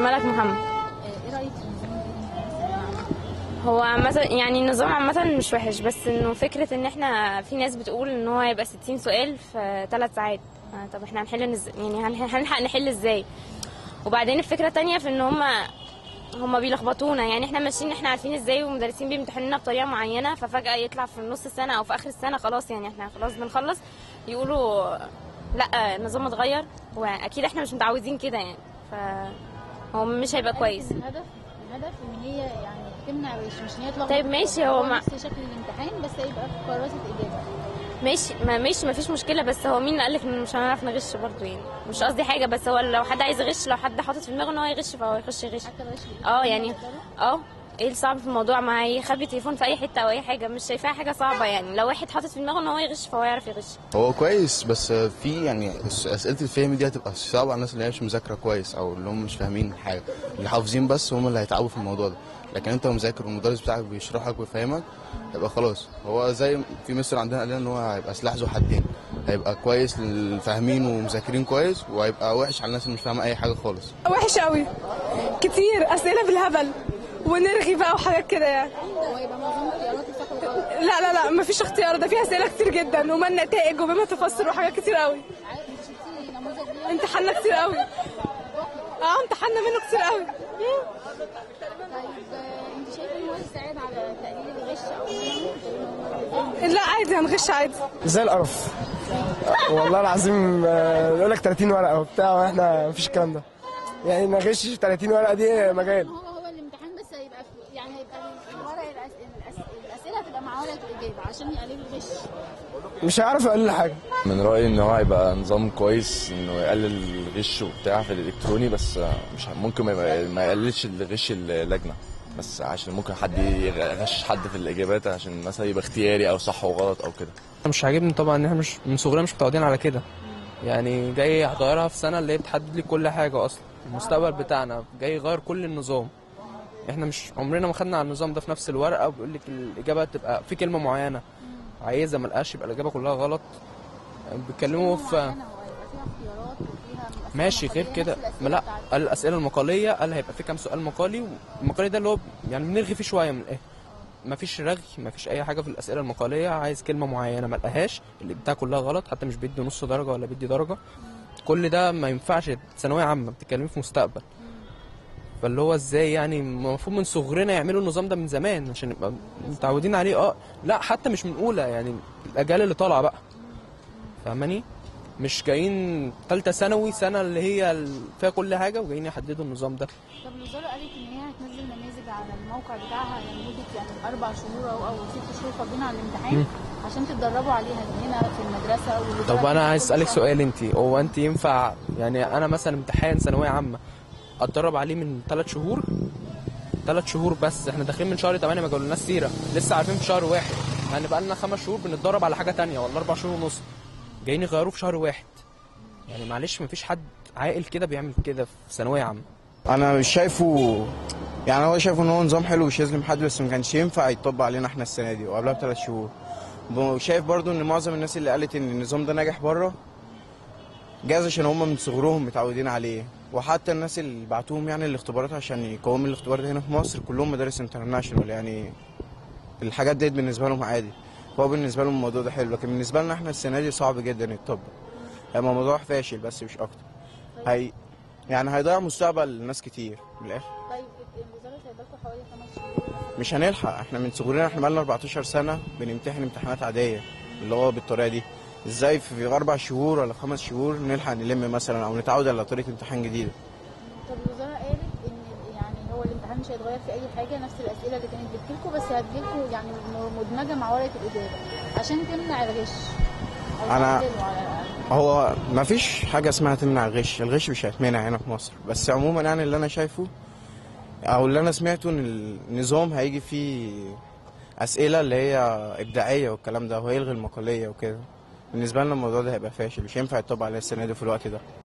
ملك محمد ايه رايك في نظام الثانويه العامه هو عامة يعني النظام عامة مش وحش بس انه فكرة ان احنا في ناس بتقول ان هو هيبقى 60 سؤال في 3 ساعات آه، طب احنا هنحل نز... يعني هن- هنلحق نحل ازاي وبعدين الفكرة تانية في ان هما هما بيلخبطونا يعني احنا ماشيين احنا عارفين ازاي ومدرسين بيمتحنونا بطريقة معينة ففجأة يطلع في نص السنة او في اخر السنة خلاص يعني احنا خلاص بنخلص يقولوا لا النظام اتغير واكيد احنا مش متعودين كده يعني فهو مش هيبقى كويس الهدف الهدف ان هي يعني تمنع الغش مش ان هي تلخبط طيب ماشي، هو ما- نفس شكل الامتحان بس هيبقى في كراسه اجابه ماشي ما ماشي ما فيش مشكله بس هو مين قال لك ان مش هنعرف نغش برضه يعني مش قصدي حاجه بس هو لو حد عايز يغش لو حد حاطط في دماغه ان هو يغش فهو يخش يغش حتى الغش اه يعني اه ايه الصعب في الموضوع ما هيخبي تليفون في اي حته او اي حاجه مش شايفاها حاجه صعبه يعني لو واحد حاطط في دماغه ان هو يغش فهو يعرف يغش هو كويس بس في يعني أس- اسئله الفهم دي هتبقى صعبه على الناس اللي هي مش مذاكره كويس او اللي هم مش فاهمين حاجه اللي حافظين بس هم اللي هيتعبوا في الموضوع ده لكن انت مذاكر والمدرس بتاعك بيشرح لك ويفهمك يبقى خلاص هو زي في مصر عندنا قال لنا ان هو هيبقى سلاح ذو حدين هيبقى كويس للفاهمين ومذاكرين كويس وهيبقى وحش على الناس اللي مش فاهمه اي حاجه خالص وحش قوي كتير اسئله بالهبل ونرغي بقى وحاجات كده يعني هو يبقى معظم اختيارات الصح والغلط لا لا لا مفيش اختيار ده فيها اسئله كتير جدا وما النتائج وبما تفسر وحاجات كتير قوي عارف انت شفتي نموذج ليه امتحاننا كتير قوي اه امتحاننا منه كتير قوي طيب آه، انت شايفه ان هو يساعد على تقليل الغش او لا عادي هنغش عادي زي القرف والله العظيم آه، يقول لك 30 ورقه وبتاع واحنا مفيش الكلام ده يعني نغش في 30 ورقه دي مجال هو هو الامتحان بس هيبقى في يعني هيبقى ورق الأس- الأس- الاسئله هتبقى مع ورقه الاجابه عشان يقللوا الغش مش هيعرف يقول حاجه من رأيي ان هو هيبقى نظام كويس انه يقلل الغش وبتاع في الالكتروني بس مش ممكن ما يبقى- ما يقللش الغش اللجنه بس عشان ممكن حد يغش حد في الاجابات عشان مثلا يبقى اختياري او صح وغلط او كده مش عاجبني طبعا ان احنا مش من صغرنا مش متعودين على كده يعني جاي هتغيرها في سنه اللي هي بتحدد لي كل حاجه اصلا المستقبل بتاعنا جاي يغير كل النظام احنا مش عمرنا ما خدنا على النظام ده في نفس الورقه وبيقول لك الاجابه تبقى في كلمه معينه عايزها ما لقاش يبقى الاجابه كلها غلط بيتكلموا في معينة هو هيبقى فيها اختيارات وفيها أسئلة ماشي غير مقالية كده نفس الأسئلة ما لا بتاعت- قال الاسئله المقاليه قال هيبقى في كام سؤال مقالي والمقالي ده اللي هو يعني بنرغي فيه شويه من الاخر ما فيش رغي ما فيش اي حاجه في الاسئله المقاليه عايز كلمه معينه ما لقاهاش اللي بتاع كلها غلط حتى مش بيدي نص درجه ولا بيدي درجه كل ده ما ينفعش ثانويه عامه بتتكلمي في مستقبل فاللي هو ازاي يعني المفروض من صغرنا يعملوا النظام ده من زمان عشان نبقى متعودين عليه اه لا حتى مش من اولى يعني الاجيال اللي طالعه بقى فاهماني مش جايين ثالثه ثانوي سنه اللي هي ال- فيها كل حاجه وجايين يحددوا النظام ده طب الوزاره قالت ان هي هتنزل نماذج على الموقع بتاعها لمده يعني اربع شهور او او ست شهور فاضلين على الامتحان عشان تتدربوا عليها هنا في المدرسه والوزارة طب انا عايز كل اسالك شهر. سؤال انت هو انت ينفع يعني انا مثلا امتحان ثانويه عامه اتدرب عليه من ثلاث شهور ثلاث شهور بس احنا داخلين من شهر 8 ما جالولناش سيره لسه عارفين في شهر واحد يعني بقى لنا خمس شهور بنتدرب على حاجه تانية ولا اربع شهور ونص جايين يغيروه في شهر واحد يعني معلش مفيش حد عاقل كده بيعمل كده في ثانويه عامه انا مش شايفه يعني هو شايف ان هو نظام حلو مش يظلم حد بس ما كانش ينفع يطبق علينا احنا السنه دي وقبلها بثلاث شهور وشايف برضو ان معظم الناس اللي قالت ان النظام ده ناجح بره جاز عشان هم من صغرهم متعودين عليه وحتى الناس اللي بعتوهم يعني الاختبارات عشان يقوموا الاختبار ده هنا في مصر كلهم مدارس انترناشونال يعني الحاجات ديت بالنسبه لهم عادي هو بالنسبه لهم الموضوع ده حلو لكن بالنسبه لنا احنا السنه دي صعب جدا يتطبق هيبقى موضوع فاشل بس مش اكتر هي يعني هيضيع مستقبل ناس كتير من الاخر طيب الوزاره سايبه لكم حوالي خمس شهور مش هنلحق احنا من صغرنا احنا بقالنا 14 سنه بنمتحن امتحانات عاديه اللي هو بالطريقه دي ازاي في اربع شهور ولا خمس شهور نلحق نلم مثلا او نتعود على طريقه امتحان جديده طب الوزاره قالت ان يعني هو الامتحان مش هيتغير في اي حاجه نفس الاسئله اللي كانت بتجيلكم بس هتجيلكم يعني مدمجه مع ورقه الاجابه عشان تمنع الغش أو أنا- تعدله على الأقل. هو ما فيش حاجه اسمها تمنع الغش الغش مش هيتمنع هنا في مصر بس عموما يعني اللي انا شايفه او اللي انا سمعته ان النظام هيجي فيه اسئله اللي هي ابداعيه والكلام ده وهيلغي المقاليه وكده بالنسبه لنا الموضوع ده هيبقى فاشل مش هينفع يطبق عليه السنه دي في الوقت ده